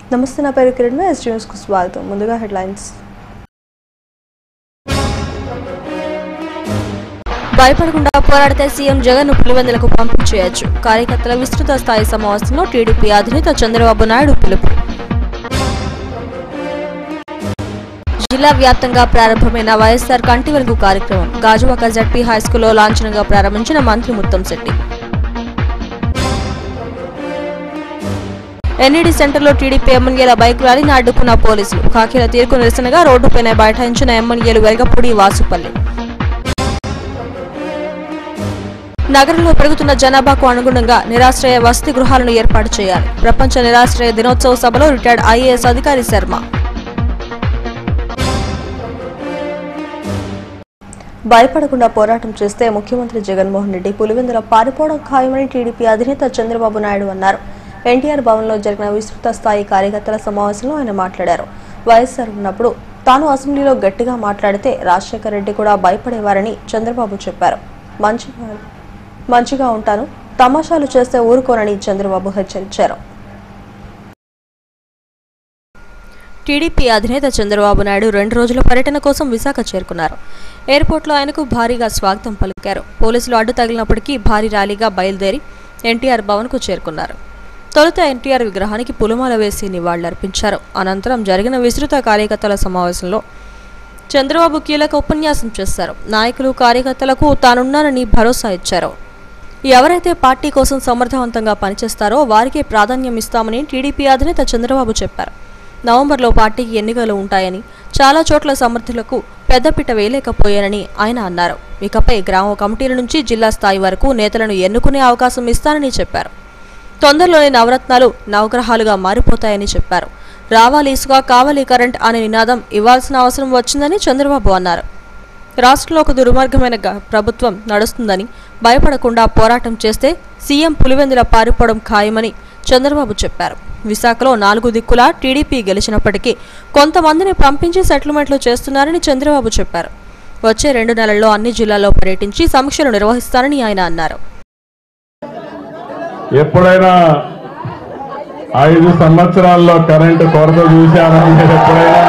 నమస్తే నా పేరు కిరణ్ ఎస్ న్యూస్కు స్వాగతం ముందుగా హెడ్లైన్స్ భయపడకుండా పోరాడితే సీఎం జగన్ పులివెందులకు పంపించేయచ్చు కార్యకర్తల విస్తృత స్థాయి సమావేశంలో టీడీపీ అధినేత చంద్రబాబు నాయుడు పిలుపు జిల్లా వ్యాప్తంగా ప్రారంభమైన వైఎస్ఆర్ కంటి వెలుగు కార్యక్రమం గాజువాక జడ్పీ హైస్కూల్లో లాంఛనంగా ప్రారంభించిన మంత్రి ముత్తంశెట్టి ఎన్ఈడి సెంటర్లో టీడీపీ ఎమ్మెల్యేల బైక్ ర్యాలీని అడ్డుకున్న పోలీసులు కాకీల తీర్పు నిరసనగా రోడ్డుపైన బైఠాయించిన ఎమ్మెల్యేలు వెరగపూడి వాసుపల్లి నగరంలో పెరుగుతున్న జనాభాకు అనుగుణంగా నిరాశ్రయ వసతి గృహాలను ఏర్పాటు చేయాలి ప్రపంచ నిరాశ్రయ దినోత్సవ సభలో రిటైర్డ్ ఐఏఎస్ అధికారి శర్మ భయపడకుండా పోరాటం చేస్తే ముఖ్యమంత్రి జగన్మోహన్ రెడ్డి పులివెందుల పారిపోవడం ఖాయమని టీడీపీ అధినేత చంద్రబాబు నాయుడు అన్నారు ఎన్టీఆర్ భవన్లో జరిగిన విస్తృత స్థాయి కార్యకర్తల సమావేశంలో ఆయన మాట్లాడారు వైఎస్ఆర్ ఉన్నప్పుడు తాను అసెంబ్లీలో గట్టిగా మాట్లాడితే రాజశేఖర రెడ్డి కూడా భయపడేవారని చంద్రబాబు చెప్పారు మంచిగా మంచిగా ఉంటాను తమాషాలు చేస్తే ఊరుకోనని చంద్రబాబు హెచ్చరించారు టీడీపీ అధినేత చంద్రబాబు నాయుడు రెండు రోజుల పర్యటన కోసం విశాఖ చేరుకున్నారు ఎయిర్పోర్ట్లో ఆయనకు భారీగా స్వాగతం పలికారు పోలీసులు అడ్డు తగిలినప్పటికీ భారీ ర్యాలీగా బయలుదేరి ఎన్టీఆర్ భవన్కు చేరుకున్నారు తొలుత ఎన్టీఆర్ విగ్రహానికి పులమాల వేసి నివాళులర్పించారు అనంతరం జరిగిన విస్తృత కార్యకర్తల సమావేశంలో చంద్రబాబు కీలక ఉపన్యాసం చేశారు నాయకులు కార్యకర్తలకు తానున్నానని భరోసా ఇచ్చారు ఎవరైతే పార్టీ కోసం సమర్థవంతంగా పనిచేస్తారో వారికే ప్రాధాన్యం ఇస్తామని టీడీపీ అధినేత చంద్రబాబు చెప్పారు నవంబర్లో పార్టీకి ఎన్నికలు ఉంటాయని చాలా చోట్ల సమర్థులకు పెద్దపీట వేయలేకపోయానని ఆయన అన్నారు ఇకపై గ్రామ కమిటీల నుంచి జిల్లా స్థాయి వరకు నేతలను ఎన్నుకునే అవకాశం ఇస్తానని చెప్పారు తొందరలోనే నవరత్నాలు నవగ్రహాలుగా మారిపోతాయని చెప్పారు రావాలి ఇసుక కావాలి కరెంట్ అనే నినాదం ఇవ్వాల్సిన అవసరం వచ్చిందని చంద్రబాబు అన్నారు రాష్ట్రంలో ఒక దుర్మార్గమైన గ- ప్రభుత్వం నడుస్తుందని భయపడకుండా పోరాటం చేస్తే సీఎం పులివెందుల పారిపోవడం ఖాయమని చంద్రబాబు చెప్పారు విశాఖలో నాలుగు దిక్కులా టీడీపీ గెలిచినప్పటికీ కొంతమందిని పంపించి సెటిల్మెంట్లు చేస్తున్నారని చంద్రబాబు చెప్పారు వచ్చే రెండు నెలల్లో అన్ని జిల్లాల్లో పర్యటించి సమీక్షలు నిర్వహిస్తానని ఆయన అన్నారు ఎప్పుడైనా ఐదు సంవత్సరాల్లో కరెంటు కొరత చూశారని మీరు ఎప్పుడైనా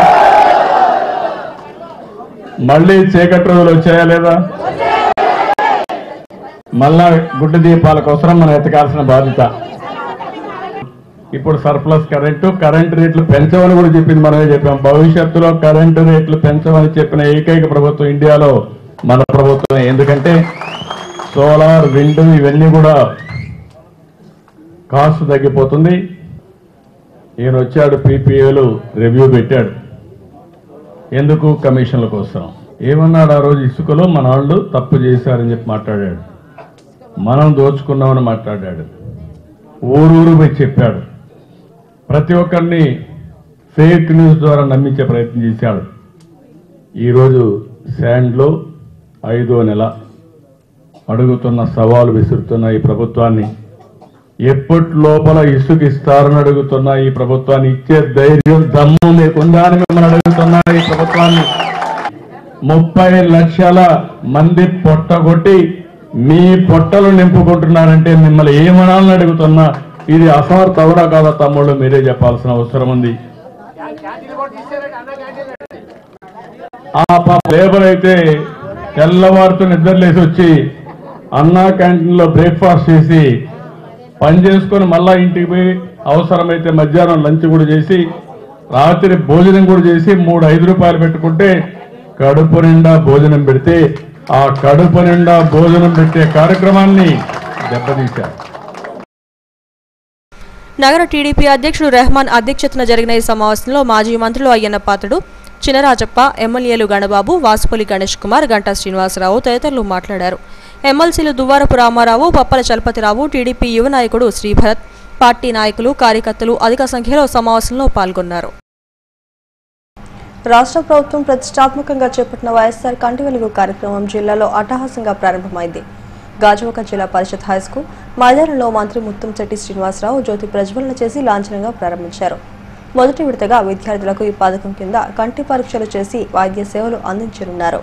మళ్ళీ చీకటి రోజులు వచ్చాయా లేదా మళ్ళా గుడ్డి దీపాల కోసం మనం ఎత్తకాల్సిన బాధ్యత ఇప్పుడు సర్ప్లస్ కరెంటు కరెంటు రేట్లు పెంచమని కూడా చెప్పింది మనమే చెప్పాం భవిష్యత్తులో కరెంటు రేట్లు పెంచమని చెప్పిన ఏకైక ప్రభుత్వం ఇండియాలో మన ప్రభుత్వం ఎందుకంటే సోలార్ విండ్ ఇవన్నీ కూడా కాస్ట్ తగ్గిపోతుంది ఈయన వచ్చాడు పీపీఏలు రివ్యూ పెట్టాడు ఎందుకు కమిషన్ల కోసం ఏమన్నాడు ఆ రోజు ఇసుకలో మన వాళ్ళు తప్పు చేశారని చెప్పి మాట్లాడాడు మనం దోచుకున్నామని మాట్లాడాడు ఊరూరు పోయి చెప్పాడు ప్రతి ఒక్కరిని ఫేక్ న్యూస్ ద్వారా నమ్మించే ప్రయత్నం చేశాడు ఈరోజు శాండ్లో ఐదో నెల అడుగుతున్న సవాలు విసురుతున్న ఈ ప్రభుత్వాన్ని ఎప్పటి లోపల ఇసుక ఇస్తారని అడుగుతున్న ఈ ప్రభుత్వాన్ని ఇచ్చే ధైర్యం దమ్ము మీకుందా అని మిమ్మల్ని అడుగుతున్నా ఈ ప్రభుత్వాన్ని ముప్పై లక్షల మంది పొట్టగొట్టి మీ పొట్టలు నింపుకుంటున్నారంటే మిమ్మల్ని ఏమనాలని అడుగుతున్నా ఇది అసమర్థ అవునా కాదా తమ్ముళ్ళు మీరే చెప్పాల్సిన అవసరం ఉంది ఆ పాప లేబర్ అయితే తెల్లవారితో నిద్రలేసి వచ్చి అన్నా క్యాంటీన్ లో బ్రేక్ఫాస్ట్ చేసి పని చేసుకొని మళ్ళా ఇంటికి పోయి అవసరమైతే మధ్యాహ్నం లంచ్ కూడా చేసి రాత్రి భోజనం కూడా చేసి మూడు ఐదు రూపాయలు పెట్టుకుంటే కడుపు నిండా భోజనం పెడితే ఆ కడుపు నిండా భోజనం పెట్టే కార్యక్రమాన్ని దెబ్బతీశారు నగర టీడీపీ అధ్యక్షుడు రెహమాన్ అధ్యక్షతన జరిగిన ఈ సమావేశంలో మాజీ మంత్రులు అయ్యన్న పాత్రుడు చినరాజప్ప ఎమ్మెల్యేలు గణబాబు వాసుపల్లి గణేష్ కుమార్ గంటా శ్రీనివాసరావు తదితరులు మాట్లాడారు ఎమ్మెల్సీలు దువ్వారపు రామారావు పప్పల చలపతిరావు టీడీపీ యువ నాయకుడు శ్రీభరత్ పార్టీ నాయకులు కార్యకర్తలు అధిక సంఖ్యలో సమావేశంలో పాల్గొన్నారు రాష్ట్ర ప్రభుత్వం ప్రతిష్టాత్మకంగా చేపట్టిన వైఎస్ఆర్ కంటి వెలుగు కార్యక్రమం జిల్లాలో అట్టహాసంగా ప్రారంభమైంది గాజువాక జిల్లా పరిషత్ హైస్కూల్ మైదానంలో మంత్రి ముత్తంశెట్టి శ్రీనివాసరావు జ్యోతి ప్రజ్వలన చేసి లాంఛనంగా ప్రారంభించారు మొదటి విడతగా విద్యార్థులకు ఈ పథకం కింద కంటి పరీక్షలు చేసి వైద్య సేవలు అందించనున్నారు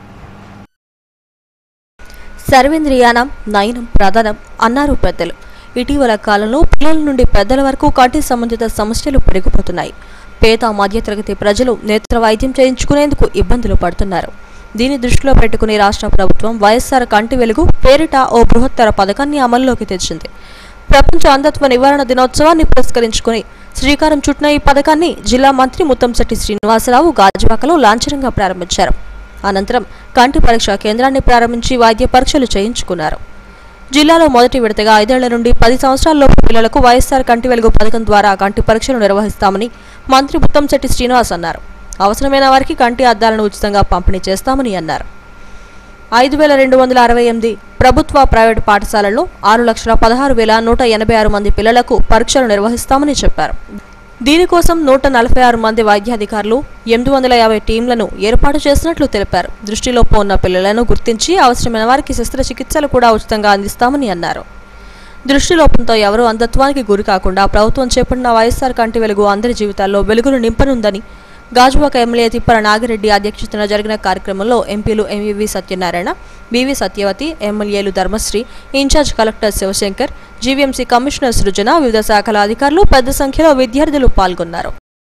సర్వేంద్రియానం నయనం ప్రధానం అన్నారు పెద్దలు ఇటీవల కాలంలో పిల్లల నుండి పెద్దల వరకు కంటి సంబంధిత సమస్యలు పెరిగిపోతున్నాయి పేద మధ్యతరగతి ప్రజలు నేత్ర వైద్యం చేయించుకునేందుకు ఇబ్బందులు పడుతున్నారు దీన్ని దృష్టిలో పెట్టుకుని రాష్ట్ర ప్రభుత్వం వైఎస్ఆర్ కంటి వెలుగు పేరిట ఓ బృహత్తర పథకాన్ని అమల్లోకి తెచ్చింది ప్రపంచ అంధత్వ నివారణ దినోత్సవాన్ని పురస్కరించుకుని శ్రీకారం చుట్టిన ఈ పథకాన్ని జిల్లా మంత్రి ముత్తంశెట్టి శ్రీనివాసరావు గాజువాకలో లాంఛనంగా ప్రారంభించారు అనంతరం కంటి పరీక్ష కేంద్రాన్ని ప్రారంభించి వైద్య పరీక్షలు చేయించుకున్నారు జిల్లాలో మొదటి విడతగా ఐదేళ్ల నుండి పది సంవత్సరాలలోపు పిల్లలకు వైఎస్ఆర్ కంటి వెలుగు పథకం ద్వారా కంటి పరీక్షలు నిర్వహిస్తామని మంత్రి ముత్తంశెట్టి శ్రీనివాస్ అన్నారు అవసరమైన వారికి కంటి అద్దాలను ఉచితంగా పంపిణీ చేస్తామని అన్నారు ఐదు వేల రెండు వందల అరవై ఎనిమిది ప్రభుత్వ ప్రైవేటు పాఠశాలల్లో ఆరు లక్షల పదహారు వేల నూట ఎనభై ఆరు మంది పిల్లలకు పరీక్షలు నిర్వహిస్తామని చెప్పారు దీనికోసం నూట నలభై ఆరు మంది వైద్యాధికారులు ఎనిమిది వందల యాభై టీంలను ఏర్పాటు చేసినట్లు తెలిపారు దృష్టిలోపు ఉన్న పిల్లలను గుర్తించి అవసరమైన వారికి శస్త్రచికిత్సలు కూడా ఉచితంగా అందిస్తామని అన్నారు దృష్టిలోపంతో ఎవరూ అంధత్వానికి గురి కాకుండా ప్రభుత్వం చేపట్టిన వైఎస్ఆర్ కంటి వెలుగు అందరి జీవితాల్లో వెలుగును నింపనుందని గాజువాక ఎమ్మెల్యే తిప్పల నాగిరెడ్డి అధ్యక్షతన జరిగిన కార్యక్రమంలో ఎంపీలు ఎంవివి సత్యనారాయణ బివి సత్యవతి ఎమ్మెల్యేలు Dharmasri in charge collector Sivasankar GVMC commissioner Srujana వివిధ శాఖల అధికారులు పెద్ద సంఖ్యలో విద్యార్థులు పాల్గొన్నారు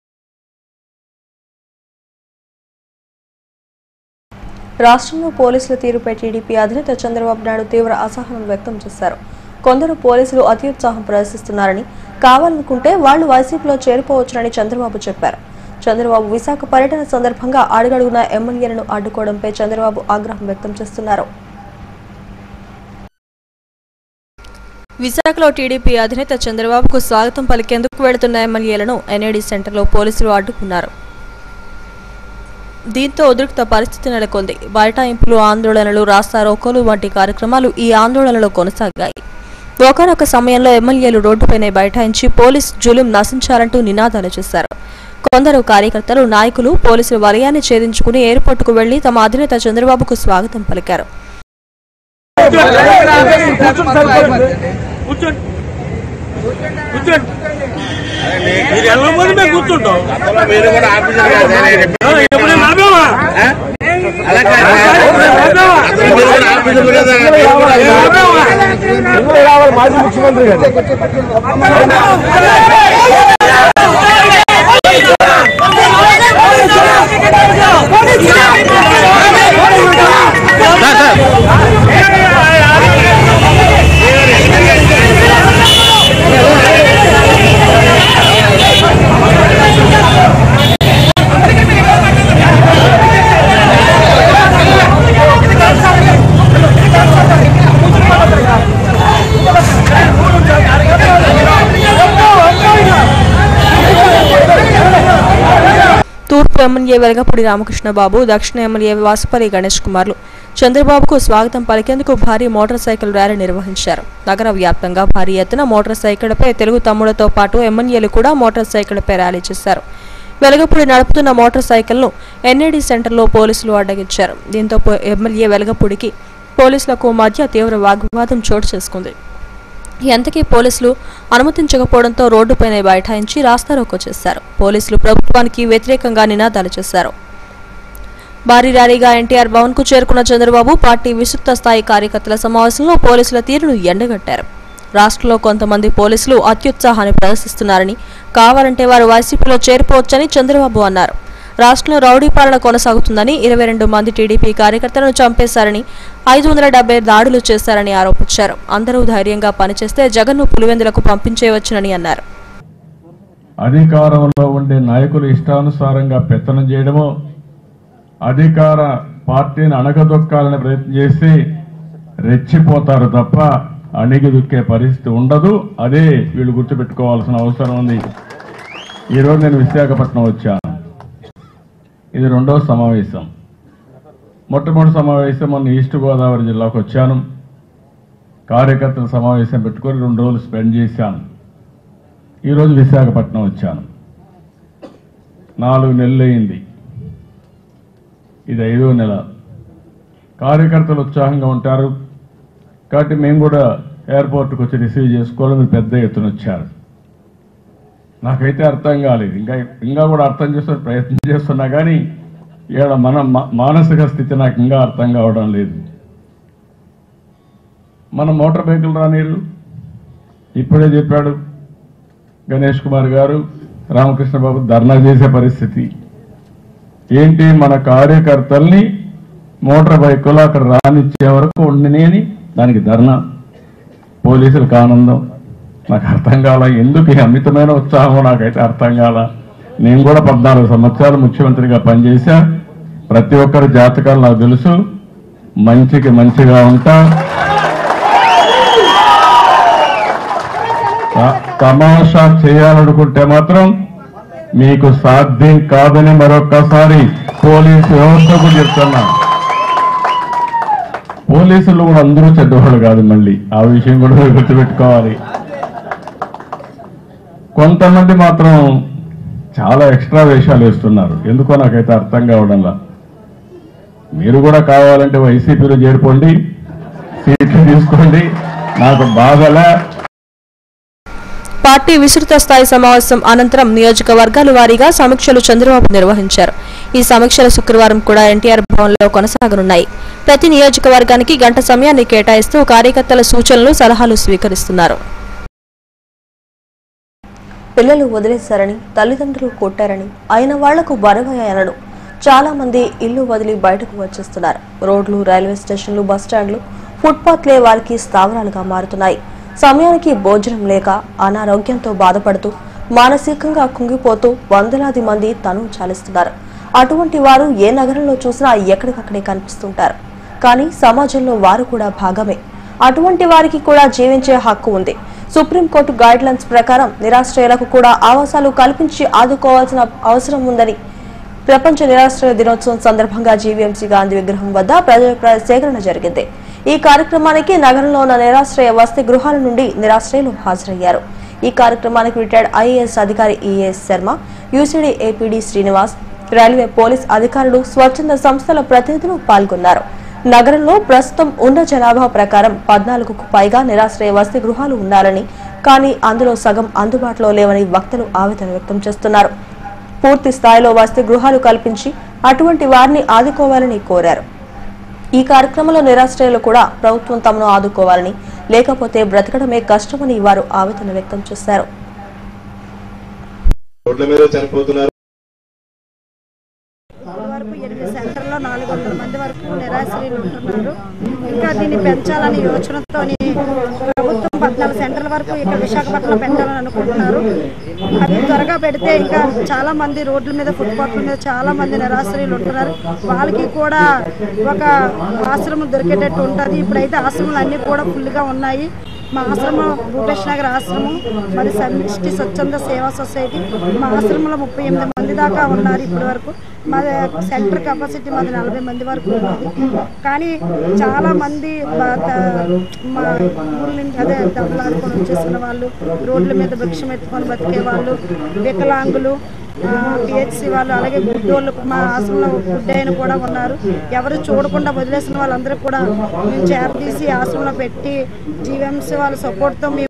రాష్ట్రంలో పోలీసుల తీరుపై టీడీపీ అధినేత చంద్రబాబు నాయుడు తీవ్ర అసహనం వ్యక్తం చేశారు కొందరు పోలీసులు అత్యుత్సాహం ప్రదర్శిస్తున్నారని కావాలనుకుంటే వాళ్లు వైసీపీలో చేరిపోవచ్చునని చంద్రబాబు చెప్పారు చంద్రబాబు విశాఖ పర్యటన సందర్భంగా అడుగడుగున ఎమ్మెల్యేలను అడ్డుకోవడంపై చంద్రబాబు ఆగ్రహం వ్యక్తం చేస్తున్నారు విశాఖలో టీడీపీ అధినేత చంద్రబాబుకు స్వాగతం పలికేందుకు వెళుతున్న ఎమ్మెల్యేలను ఎన్ఏడి సెంటర్లో పోలీసులు అడ్డుకున్నారు దీంతో ఉద్రిక్త పరిస్థితి నెలకొంది బైఠాయింపులు ఆందోళనలు రాస్తారోకోలు వంటి కార్యక్రమాలు ఈ ఆందోళనలో కొనసాగాయి ఒకనొక సమయంలో ఎమ్మెల్యేలు రోడ్డుపైనే బైఠాయించి పోలీస్ జులుం నశించాలంటూ నినాదాలు చేశారు కొందరు కార్యకర్తలు నాయకులు పోలీసుల వలయాన్ని ఛేదించుకుని ఎయిర్పోర్టుకు వెళ్లి తమ అధినేత చంద్రబాబుకు స్వాగతం పలికారు కూర్చోండి కూర్చోండి మీరు వెళ్ళబోదు మేము కూర్చుంటాం మీరు కూడా ఆఫీసర్ కాదు సార్, నేను ఎప్పుడు- ఎప్పుడైనా నడవమా? అలా కాదు సార్. అసలు మీరు కూడా ఆఫీసర్ కదా, మీరు కూడా నడవమా? తూర్పు ఎమ్మెల్యే వెలగపూడి రామకృష్ణబాబు దక్షిణ ఎమ్మెల్యే వాసుపల్లి గణేష్ కుమార్లు చంద్రబాబుకు స్వాగతం పలికేందుకు భారీ మోటార్ సైకిల్ ర్యాలీ నిర్వహించారు నగర వ్యాప్తంగా భారీ ఎత్తున మోటార్ సైకిళ్లపై తెలుగు తమ్ముళ్లతో పాటు ఎమ్మెల్యేలు కూడా మోటార్ సైకిళ్లపై ర్యాలీ చేశారు వెలగపూడి నడుపుతున్న మోటార్ సైకిల్ను ఎన్ఏడి సెంటర్లో పోలీసులు అడ్డగించారు దీంతో పో- ఎమ్మెల్యే వెలగపూడికి పోలీసులకు మధ్య తీవ్ర వాగ్వివాదం చోటు చేసుకుంది ఎంతకీ పోలీసులు అనుమతించకపోవడంతో రోడ్డుపైనే బైఠాయించి రాస్తారోకో చేశారు పోలీసులు ప్రభుత్వానికి వ్యతిరేకంగా నినాదాలు చేశారు భారీ ర్యాలీగా ఎన్టీఆర్ భవన్ కు చేరుకున్న చంద్రబాబు పార్టీ విస్తృత స్థాయి కార్యకర్తల సమావేశంలో పోలీసుల తీరును ఎండగట్టారు రాష్ట్రంలో కొంతమంది పోలీసులు అత్యుత్సాహాన్ని ప్రదర్శిస్తున్నారని కావాలంటే వారు వైసీపీలో చేరిపోవచ్చని చంద్రబాబు అన్నారు రాష్ట్రంలో రౌడీ పాలన కొనసాగుతుందని ఇరవై రెండు మంది టీడీపీ కార్యకర్తలను చంపేశారని ఐదు వందల డెబ్బై దాడులు చేశారని ఆరోపించారు అందరూ ధైర్యంగా పనిచేస్తే జగన్ను పులివెందులకు పంపించేయవచ్చునని అన్నారు అధికారంలో ఉండే నాయకులు ఇష్టానుసారంగా పెత్తనం చేయడము అధికార పార్టీని అణగదొక్కాలని ప్రయత్నం చేసి రెచ్చిపోతారు తప్ప అణిగిదొక్కే పరిస్థితి ఉండదు అదే వీళ్ళు గుర్తుపెట్టుకోవాల్సిన అవసరం ఉంది ఈరోజు నేను విశాఖపట్నం వచ్చాను ఇది రెండవ సమావేశం మొట్టమొదటి సమావేశం మొన్న ఈస్ట్ గోదావరి జిల్లాకు వచ్చాను కార్యకర్తల సమావేశం పెట్టుకొని రెండు రోజులు స్పెండ్ చేశాను ఈరోజు విశాఖపట్నం వచ్చాను నాలుగు నెలలు అయింది ఇది ఐదో నెల కార్యకర్తలు ఉత్సాహంగా ఉంటారు కాబట్టి మేము కూడా ఎయిర్పోర్ట్కి వచ్చి రిసీవ్ చేసుకోవాలి మీరు పెద్ద ఎత్తున వచ్చారు నాకైతే అర్థం కాలేదు ఇంకా ఇంకా కూడా అర్థం చేసుకునే ప్రయత్నం చేస్తున్నా కానీ ఈడ మన మా- మానసిక స్థితి నాకు ఇంకా అర్థం కావడం లేదు మన మోటార్ బైకులు రానిరు ఇప్పుడే చెప్పాడు గణేష్ కుమార్ గారు రామకృష్ణ బాబు ధర్నా చేసే పరిస్థితి ఏంటి మన కార్యకర్తల్ని మోటార్ బైకులో అక్కడ రానిచ్చే వరకు ఉండనేని దానికి ధర్నా పోలీసులకు ఆనందం నాకు అర్థం కాల ఎందుకు ఈ అమితమైన ఉత్సాహం నాకైతే అర్థం కాల నేను కూడా పద్నాలుగు సంవత్సరాలు ముఖ్యమంత్రిగా పనిచేశా ప్రతి ఒక్కరి జాతకాలు నాకు తెలుసు మంచికి మంచిగా ఉంటా త- తమాషా చేయాలనుకుంటే మాత్రం మీకు సాధ్యం కాదని మరొక్కసారి పోలీసు వ్యవస్థకు చెప్తున్నా పోలీసులు కూడా అందరూ చెడ్డవాళ్ళు కాదు మళ్ళీ ఆ విషయం కూడా మీరు గుర్తుపెట్టుకోవాలి కొంతమంది మాత్రం చాలా ఎక్స్ట్రా వేషాలు వేస్తున్నారు ఎందుకో నాకైతే అర్థం కావడంలా మీరు కూడా కావాలంటే వైసీపీలో చేరిపోండి సీట్లు తీసుకోండి నాకు బాధలే పార్టీ విస్తృత స్థాయి సమావేశం అనంతరం నియోజకవర్గాల వారీగా సమీక్షలు చంద్రబాబు నిర్వహించారు ఈ సమీక్షలు శుక్రవారం కూడా ఎన్టీఆర్ భవన్లో కొనసాగనున్నాయి ప్రతి నియోజకవర్గానికి గంట సమయాన్ని కేటాయిస్తూ కార్యకర్తల సూచనలు సలహాలు స్వీకరిస్తున్నారు పిల్లలు వదిలేశారని తల్లిదండ్రులు కొట్టారని అయిన వాళ్లకు బరువయ్యాయనడు చాలా మంది ఇల్లు వదిలి బయటకు వచ్చేస్తున్నారు రోడ్లు రైల్వే స్టేషన్లు బస్టాండ్లు ఫుట్పాత్లే వారికి స్థావరాలుగా మారుతున్నాయి సమయానికి భోజనం లేక అనారోగ్యంతో బాధపడుతూ మానసికంగా కుంగిపోతూ వందలాది మంది తను చాలిస్తున్నారు అటువంటి వారు ఏ నగరంలో చూసినా ఎక్కడికక్కడే కనిపిస్తుంటారు కానీ సమాజంలో వారు కూడా భాగమే అటువంటి వారికి కూడా జీవించే హక్కు ఉంది సుప్రీంకోర్టు గైడ్ లైన్స్ ప్రకారం నిరాశ్రయులకు కూడా ఆవాసాలు కల్పించి ఆదుకోవాల్సిన అవసరం ఉందని ప్రపంచ నిరాశ్రయ దినోత్సవం సందర్భంగా జీవీఎంసీ గాంధీ విగ్రహం వద్ద ప్రజాభిప్రాయ సేకరణ జరిగింది ఈ కార్యక్రమానికి నగరంలో ఉన్న నిరాశ్రయ వసతి గృహాల నుండి నిరాశ్రయులు హాజరయ్యారు ఈ కార్యక్రమానికి రిటైర్డ్ ఐఏఎస్ అధికారి ES Sharma UCD APD Srinivas railway police అధికారులు స్వచ్ఛంద సంస్థల ప్రతినిధులు పాల్గొన్నారు నగరంలో ప్రస్తుతం ఉన్న జనాభా ప్రకారం పద్నాలుగుకు పైగా నిరాశ్రయ వసతి గృహాలు ఉండాలని కానీ అందులో సగం అందుబాటులో లేవని వక్తలు ఆవేదన వ్యక్తం చేస్తున్నారు పూర్తి స్థాయిలో వసతి గృహాలు కల్పించి అటువంటి వారిని ఆదుకోవాలని కోరారు ఈ కార్యక్రమంలో నిరాశ్రయులు కూడా ప్రభుత్వం తమను ఆదుకోవాలని లేకపోతే బ్రతకడమే కష్టమని వారు ఆవేదన వ్యక్తం చేశారు రోడ్ల మీద చనిపోతున్నారు వరకు ఎనిమిది సెంటర్లో నాలుగు వందల మంది వరకు నిరాశ్రయులు ఉంటున్నారు ఇంకా దీన్ని పెంచాలని యోచనతో ప్రభుత్వం పద్నాలుగు సెంటర్ల వరకు ఇక్కడ విశాఖపట్నంలో పెట్టాలని అనుకుంటున్నారు అది త్వరగా పెడితే ఇంకా చాలా మంది రోడ్ల మీద ఫుట్పాత్ల మీద చాలా మంది నిరాశ్రయులు ఉంటున్నారు వాళ్ళకి కూడా ఒక ఆశ్రమం దొరికేటట్టు ఉంటుంది ఇప్పుడైతే ఆశ్రమాలు అన్నీ కూడా ఫుల్గా ఉన్నాయి మా ఆశ్రమం భూపేష్ నగర్ ఆశ్రమం మరి సమిష్టి స్వచ్ఛంద సేవా సొసైటీ మా ఆశ్రమంలో ముప్పై ఎనిమిది మంది దాకా ఉన్నారు ఇప్పటి వరకు మా సెంటర్ కెపాసిటీ మాది నలభై మంది వరకు ఉంది కానీ చాలా మంది బా- త- మా ఊళ్ళ నుంచి అదే దెబ్బలాడుకొని వచ్చేసిన వాళ్ళు రోడ్ల మీద భిక్షం ఎత్తుకొని బతికే వాళ్ళు వికలాంగులు పిహెచ్సి వాళ్ళు అలాగే గుడ్డోళ్ళు మా ఆశ్రమంలో గుడ్డైన కూడా ఉన్నారు ఎవరు చూడకుండా వదిలేసిన వాళ్ళందరూ కూడా మేము చేరదీసి ఆశ్రమంలో పెట్టి జీవీఎంసీ వాళ్ళ సపోర్ట్తో మేము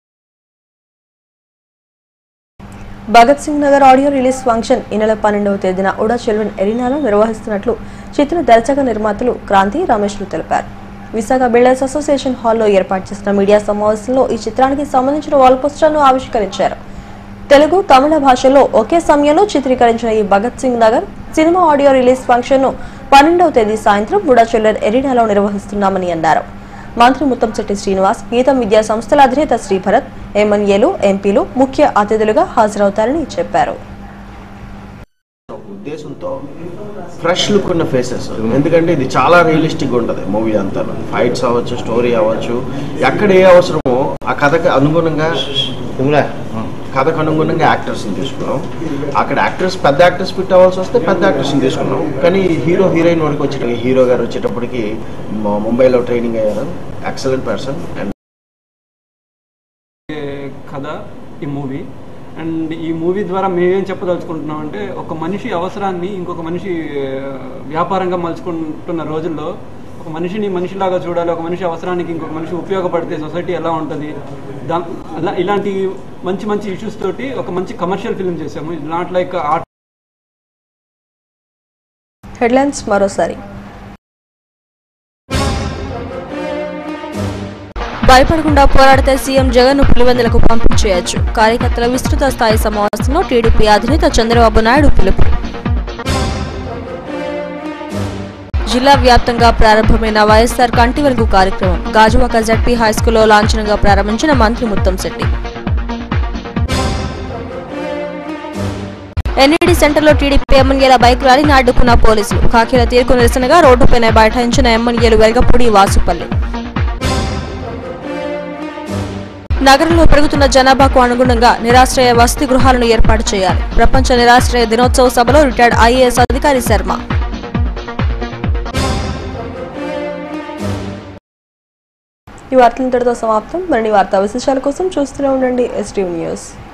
Bhagat Singh Nagar audio release function ఈ నెల పన్నెండవ తేదీన ఉడా చిల్డ్రన్ ఎరీనాలో నిర్వహిస్తున్నట్లు చిత్ర దర్శక నిర్మాతలు క్రాంతి రమేష్లు తెలిపారు విశాఖ బిల్డర్స్ అసోసియేషన్ హాల్లో ఏర్పాటు చేసిన మీడియా సమావేశంలో ఈ చిత్రానికి సంబంధించిన వాల్ పోస్టర్ను ఆవిష్కరించారు తెలుగు తమిళ భాషలో ఒకే సమయంలో చిత్రీకరించిన ఈ Bhagat Singh Nagar cinema audio release function ను పన్నెండవ తేదీ సాయంత్రం బుడా చిల్డ్రన్ ఎరీనాలో నిర్వహిస్తున్నామని అన్నారు మంత్రి ముత్తంశెట్టి శ్రీనివాస్ గీతం విద్యా సంస్థల అధినేత శ్రీభరత్ ఎమ్మెల్యేలు ఎంపీలు ముఖ్య అతిథులుగా హాజరవుతారని చెప్పారు ఒక ఉద్దేశంతో ఫ్రెష్ లుక్ ఉన్న ఫేసెస్ ఎందుకంటే ఇది చాలా రియలిస్టిక్ ఉంటుంది మూవీ అంతా ఫైట్స్ అవ్వచ్చు స్టోరీ అవ్వచ్చు ఎక్కడ ఏ అవసరమో ఆ కథకు అనుగుణంగా కథకు అనుగుణంగా యాక్టర్స్ని తీసుకున్నాం అక్కడ యాక్టర్స్ పెద్ద యాక్టర్స్ ఫిట్ అవ్వాల్సి వస్తే పెద్ద యాక్టర్స్ని తీసుకున్నాం కానీ హీరో హీరోయిన్ వరకు వచ్చేటప్పటికి హీరో గారు వచ్చేటప్పటికి ము- ముంబైలో ట్రైనింగ్ అయ్యారు ఎక్సలెంట్ పర్సన్ అండ్ కథ ఈ మూవీ అండ్ ఈ మూవీ ద్వారా మేమేం చెప్పదలుచుకుంటున్నాం అంటే ఒక మనిషి అవసరాన్ని ఇంకొక మనిషి ఆ, వ్యాపారంగా మలుచుకుంటున్న రోజుల్లో ఒక మనిషిని మనిషిలాగా చూడాలి ఒక మనిషి అవసరానికి ఇంకొక మనిషి ఉపయోగపడితే సొసైటీ ఎలా ఉంటుంది దా అలా ఇలాంటి మంచి మంచి ఇష్యూస్ తోటి ఒక మంచి కమర్షియల్ ఫిల్మ్ చేసాము నాట్ లైక్ ఆర్ట్ హెడ్లైన్స్ మరోసారి భయపడకుండా పోరాడితే సీఎం జగన్ పులివెందులకు పంపించేయచ్చు కార్యకర్తల విస్తృత స్థాయి సమావేశంలో టీడీపీ అధినేత చంద్రబాబు నాయుడు పిలుపు జిల్లా వ్యాప్తంగా ప్రారంభమైన వైఎస్ఆర్ కంటి వెలుగు కార్యక్రమం గాజువాక జడ్పీ హైస్కూల్లో లాంఛనంగా ప్రారంభించిన మంత్రి ముత్తంశెట్టి ఎన్ఈడి సెంటర్లో టీడీపీ ఎమ్మెల్యేల బైక్ ర్యాలీని అడ్డుకున్న పోలీసులు కాకీల తీర్పు నిరసనగా రోడ్డుపైన బైఠాయించిన ఎమ్మెల్యేలు వెలగపూడి వాసుపల్లి నగరంలో పెరుగుతున్న జనాభాకు అనుగుణంగా నిరాశ్రయ వసతి గృహాలను ఏర్పాటు చేయాలి ప్రపంచ నిరాశ్రయ దినోత్సవ సభలో రిటైర్డ్ ఐఏఎస్ అధికారి శర్మ ఈ వార్తలు ఇంతటితో సమాప్తం మరిన్ని వార్తా విశేషాల కోసం చూస్తూనే ఉండండి ఎస్టీవ్ న్యూస్